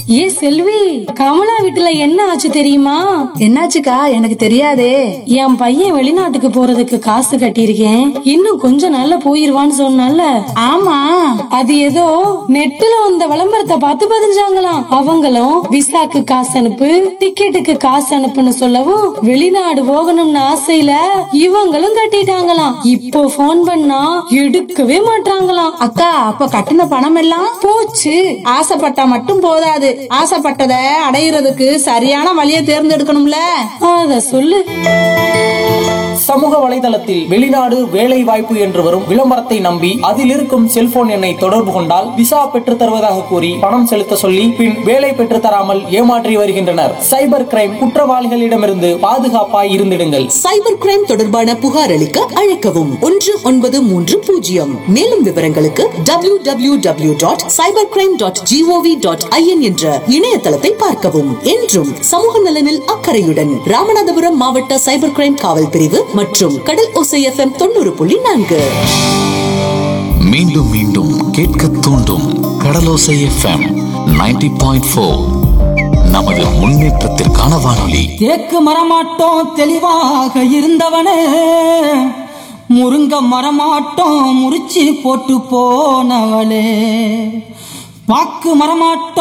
ஏ செல்வி கமலா வீட்டுல என்ன ஆச்சு தெரியுமா என்னாச்சுக்கா எனக்கு தெரியாதே என் பையன் வெளிநாட்டுக்கு போறதுக்கு காசு கட்டியிருக்கேன் இன்னும் கொஞ்ச நாள்ல போயிருவான்னு சொன்னால ஆமா அது ஏதோ நெட்டுல வந்த விளம்பரத்தை பார்த்து பதிஞ்சாங்களாம் அவங்களும் விசாக்கு காசு அனுப்பு டிக்கெட்டுக்கு காசு அனுப்புன்னு சொல்லவும் வெளிநாடு போகணும்னு ஆசையில இவங்களும் கட்டிட்டாங்களாம் இப்போ ஃபோன் பண்ணா எடுக்கவே மாட்டாங்களாம் அக்கா அப்ப கட்டின பணம் எல்லாம் போச்சு ஆசைப்பட்டா மட்டும் போதாது ஆசைப்பட்டத அடையிறதுக்கு சரியான வழியை தேர்ந்தெடுக்கணும்ல அத சொல்லு சமூக வலைதளத்தில் வெளிநாடு வேலை வாய்ப்பு என்று வரும் விளம்பரத்தை நம்பி அதில் இருக்கும் செல்போன் எண்ணை தொடர்பு கொண்டால் விசா பெற்றுத் தருவதாக கூறி பணம் செலுத்த சொல்லி பின் வேலை பெற்றுத் தராமல் ஏமாற்றி வருகின்றனர் சைபர் கிரைம் குற்றவாளிகளிடமிருந்து பாதுகாப்பாய் இருந்திடுங்கள் சைபர் கிரைம் தொடர்பான புகார் அளிக்க அழைக்கவும் ஒன்று ஒன்பது மூன்று பூஜ்ஜியம் மேலும் விவரங்களுக்கு W W W dot cyber crime dot GOV dot IN என்ற இணையதளத்தை பார்க்கவும் என்றும் சமூக நலனில் அக்கறையுடன் ராமநாதபுரம் மாவட்ட சைபர் கிரைம் காவல் பிரிவு மற்றும் கடல் ஓசை எஃப்எம் தொண்ணூறு புள்ளி நான்கு மீண்டும் மீண்டும் கேட்க தூண்டும் கடலோசை எஃப்எம் 90.4 பாயிண்ட் ஃபோர் நமது முன்னேற்றத்திற்கான வானொலி தேக்கு மரமாட்டோம் தெளிவாக இருந்தவனே முருங்க மரமாட்டோம் முறிச்சு போட்டு போனவளே வாக்கு மரமாட்டோம்